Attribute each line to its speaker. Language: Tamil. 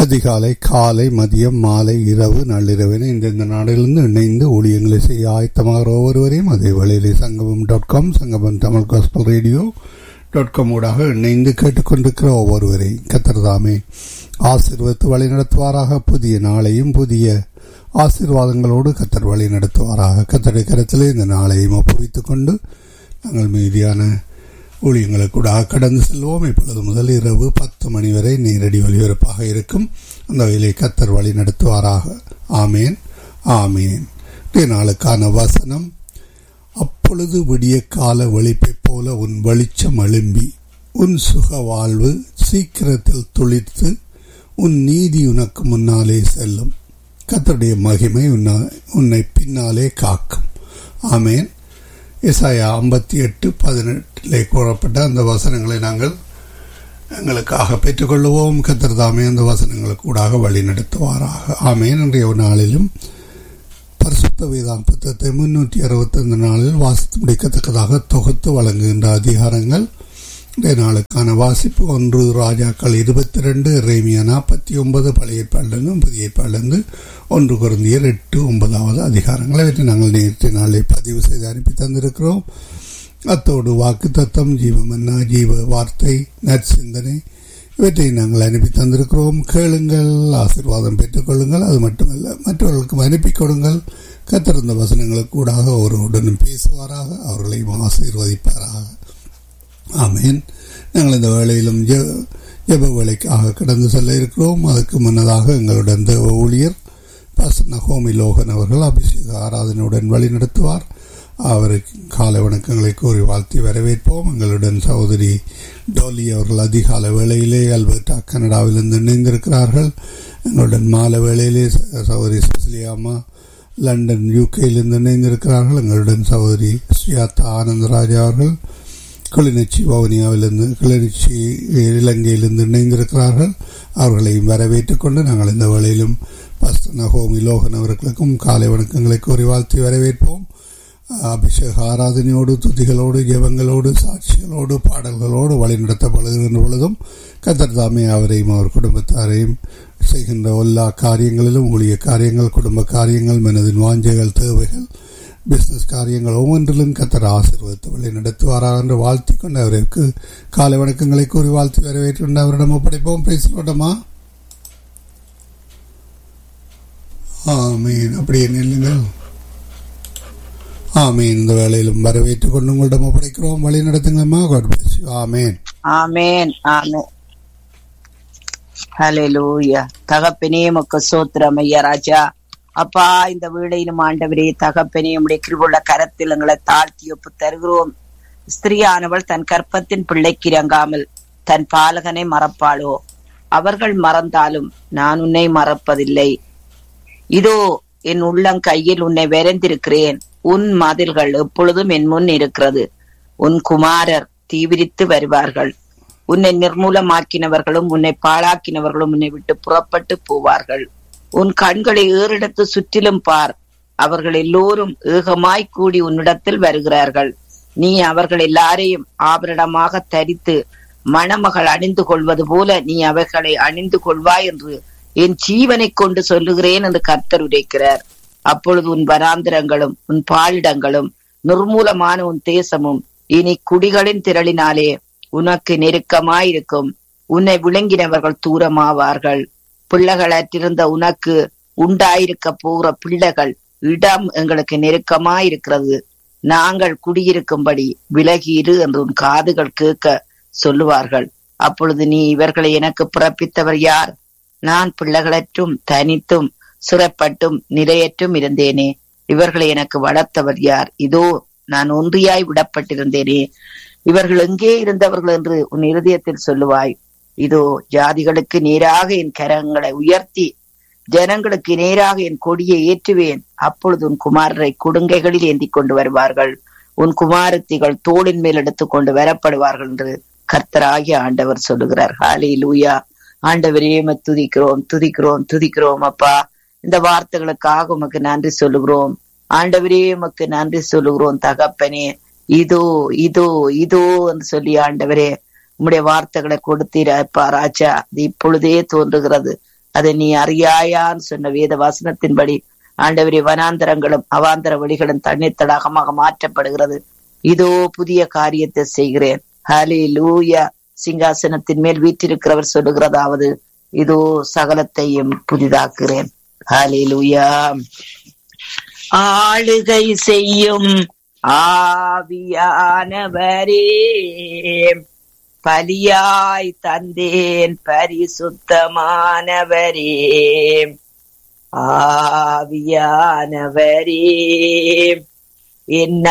Speaker 1: அதிகாலை காலை மதியம் மாலை இரவு நள்ளிரவின இந்தந்த நாடுகளிலிருந்து இணைந்து ஊழியங்களை செய்ய ஆயத்தமாகிற ஒவ்வொருவரையும் அதே வேளையிலே சங்கமம் dot com Sangamam Tamil gospel radio dot com ஊடாக இணைந்து கேட்டுக்கொண்டிருக்கிற ஒவ்வொருவரையும் கத்திரதாமே ஆசீர்வதித்து வழி நடத்துவாராக புதிய நாளையும் புதிய ஆசீர்வாதங்களோடு கத்தர் வழி நடத்துவாராக கத்தடை கரத்திலே இந்த நாளையும் ஒப்புவித்துக் கொண்டு நாங்கள் மீதியான ஊழியங்களுக்கூடாக கடந்து செல்வோம் இப்பொழுது முதல் இரவு பத்து மணி வரை நேரடி ஒலிபரப்பாக இருக்கும் அந்த வகையிலே கத்தர் வழி நடத்துவாராக ஆமேன் ஆமேன் இன்றைய நாளுக்கான வசனம் அப்பொழுது விடிய கால வெளிப்பைப் போல உன் வெளிச்சம் எழும்பி உன் சுக வாழ்வு சீக்கிரத்தில் துளிர்த்து உன் நீதி உனக்கு முன்னாலே செல்லும் கத்தருடைய மகிமை உன்னை பின்னாலே காக்கும் ஆமேன் இசாயா ஐம்பத்தி எட்டு பதினெட்டிலே கூறப்பட்ட அந்த வசனங்களை நாங்கள் எங்களுக்காக பெற்றுக்கொள்ளுவோம் கத்தர் தாமே அந்த வசனங்களுக்கு கூடாக வழி நடத்துவாராக ஆமேன் இன்றைய நாளிலும் பரிசுத்த வேதாம் புத்தகத்தை முன்னூற்றி அறுபத்தைந்து நாளில் வாசித்து முடிக்கத்தக்கதாக தொகுத்து வழங்குகின்ற அதிகாரங்கள் இன்றைய நாளுக்கான வாசிப்பு ஒன்று ராஜாக்கள் இருபத்தி ரெண்டு ரேமியா நாற்பத்தி ஒன்பது பழைய ஏற்பாடிலிருந்து புதிய ஏற்பாடிலிருந்து ஒன்று குருந்தியர் எட்டு ஒன்பதாவது அதிகாரங்களை இவற்றை நாங்கள் நேற்று நாளை பதிவு செய்து அனுப்பி தந்திருக்கிறோம் அத்தோடு வாக்கு தத்தம் ஜீவமன்னா ஜீவ வார்த்தை நற்சிந்தனை இவற்றை நாங்கள் அனுப்பி தந்திருக்கிறோம் கேளுங்கள் ஆசிர்வாதம் பெற்றுக்கொள்ளுங்கள் அது மட்டுமல்ல மற்றவர்களுக்கும் அனுப்பி கொடுங்கள் கத்திருந்த வசனங்களுக்கு கூடாக ஒருவருடனும் பேசுவாராக அவர்களையும் ஆசீர்வதிப்பாராக ஆமேன் நாங்கள் இந்த வேளையிலும் ஜெப வேலைக்காக கடந்து செல்ல இருக்கிறோம் அதுக்கு முன்னதாக எங்களுடன் தேவ ஊழியர் பாஸ்டர் நகோமி லோகன் அவர்கள் அபிஷேக ஆராதனையுடன் வழி நடத்துவார் அவருக்கு காலை வணக்கங்களை கூறி வாழ்த்தி வரவேற்போம் எங்களுடன் சகோதரி டோலி அவர்கள் அதிகால வேளையிலே அல்பர்டா கனடாவிலிருந்து இணைந்திருக்கிறார்கள் எங்களுடன் மாலை வேளையிலே சகோதரி சுசிலியாமா லண்டன் யூகேயிலிருந்து இணைந்திருக்கிறார்கள் எங்களுடன் சகோதரி சுயாத்தா ஆனந்தராஜா அவர்கள் கிளிநொச்சி வவுனியாவிலிருந்து கிளிநொச்சி இலங்கையிலிருந்து இணைந்திருக்கிறார்கள் அவர்களையும் வரவேற்றுக் கொண்டு நாங்கள் இந்த வேளையிலும் பஸ்தன ஹோமி லோகன் அவர்களுக்கும் காலை வணக்கங்களை கூறி வாழ்த்தி வரவேற்போம் அபிஷேக ஆராதனையோடு துதிகளோடு ஜெபங்களோடு சாட்சிகளோடு பாடல்களோடு வழிநடத்தப்படுகின்ற பொழுதும் கத்தர் தாமே அவரையும் அவர் குடும்பத்தாரையும் செய்கின்ற எல்லா காரியங்களிலும் ஊழிய காரியங்கள் குடும்ப காரியங்கள் மனதின் வாஞ்சைகள் தேவைகள் பிசினஸ் காரியங்கள் ஒவ்வொன்றிலும் கத்தர் ஆசீர்வதித்து வழி நடத்துவாராக என்று வாழ்த்தி கொண்டு அவருக்கு காலை வணக்கங்களை கூறி வாழ்த்தி வரவேற்று அவரிடம் ஒப்படைப்போம் பேசலோட்டமா ஆமீன் அப்படியே நில்லுங்கள் ஆமீன் இந்த வேளையிலும் வரவேற்றுக் கொண்டு உங்களிடம் ஒப்படைக்கிறோம் வழி நடத்துங்கம்மா God bless you amen
Speaker 2: amen amen ஹalleluya தகப்பனே மக்க சோத்திரம் ஐயா ராஜா அப்பா இந்த வீடையிலும் ஆண்டவரே தகப்பனே உடைய கிருபுள்ள கரத்தில் எங்களை தாழ்த்தி ஒப்பு தருகிறோம் ஸ்திரீயானவள் தன் கற்பத்தின் பிள்ளைக்கு இறங்காமல் தன் பாலகனை மறப்பாளோ அவர்கள் மறந்தாலும் நான் உன்னை மறப்பதில்லை இதோ என் உள்ளம் கையில் உன்னை விரைந்திருக்கிறேன் உன் மதில்கள் எப்பொழுதும் என் முன் இருக்கிறது உன் குமாரர் தீவிரித்து வருவார்கள் உன்னை நிர்மூலமாக்கினவர்களும் உன்னை பாழாக்கினவர்களும் உன்னை விட்டு புறப்பட்டு போவார்கள் உன் கண்களை ஏறிடத்து சுற்றிலும் பார் அவர்கள் எல்லோரும் ஏகமாய் கூடி உன்னிடத்தில் வருகிறார்கள் நீ அவர்கள் எல்லாரையும் ஆபரணமாக தரித்து மணமகள் அணிந்து கொள்வது போல நீ அவைகளை அணிந்து கொள்வாய் என்று என் ஜீவனை கொண்டு சொல்லுகிறேன் என்று கர்த்தர் உரைக்கிறார் அப்பொழுது உன் வனாந்திரங்களும் உன் பாலிடங்களும் நிர்மூலமான உன் தேசமும் இனி குடிகளின் திரளினாலே உனக்கு நெருக்கமாயிருக்கும் உன்னை விழுங்கினவர்கள் தூரமாவார்கள் பிள்ளைகளற்றிருந்த உனக்கு உண்டாயிருக்க போகிற பிள்ளைகள் இடம் எங்களுக்கு நெருக்கமாயிருக்கிறது நாங்கள் குடியிருக்கும்படி விலகியிரு என்று உன் காதுகள் கேட்க சொல்லுவார்கள் அப்பொழுது நீ இவர்களை எனக்கு பிறப்பித்தவர் யார் நான் பிள்ளைகளற்றும் தனித்தும் சிறைப்பட்டும் நிலையற்றும் இருந்தேனே இவர்களை எனக்கு வளர்த்தவர் யார் இதோ நான் ஒன்றியாய் விடப்பட்டிருந்தேனே இவர்கள் எங்கே இருந்தவர்கள் என்று உன் இருதயத்தில் சொல்லுவாய் இதோ ஜாதிகளுக்கு நேராக என் கரங்களை உயர்த்தி ஜனங்களுக்கு நேராக என் கொடியை ஏற்றுவேன் அப்பொழுது உன் குமாரரை குடுங்கைகளில் ஏந்தி கொண்டு வருவார்கள் உன் குமாரத்திகள் தோளின் மேல் எடுத்துக் கொண்டு வரப்படுவார்கள் என்று கர்த்தராகிய ஆண்டவர் சொல்லுகிறார் ஹாலே லூயா ஆண்டவரே துதிக்கிறோம் துதிக்கிறோம் துதிக்கிறோம் அப்பா இந்த வார்த்தைகளுக்காக உமக்கு நன்றி சொல்லுகிறோம் ஆண்டவரே உமக்கு நன்றி சொல்லுகிறோம் தகப்பனே இதோ இதோ இதோ என்று சொல்லி ஆண்டவரே உம்முடைய வார்த்தைகளை கொடுத்தீரப்பா ராஜா அது இப்பொழுதே தோன்றுகிறது அதை நீ அறியாயான்னு சொன்ன வேத வசனத்தின்படி ஆண்டவரே வனாந்தரங்களும் அவாந்தர வழிகளும் தண்ணீர் தடாகமாக மாற்றப்படுகிறது இதோ புதிய காரியத்தை செய்கிறேன் ஹலே லூயா சிங்காசனத்தின் மேல் வீற்றிருக்கிறவர் சொல்லுகிறதாவது இதோ சகலத்தையும் புதிதாக்குறேன் ஹலே லூயா ஆளுகை செய்யும் ஆவியானவரே பலியாய் தந்தேன் பரிசுத்தமானவரே ஆவியானவரே என்ன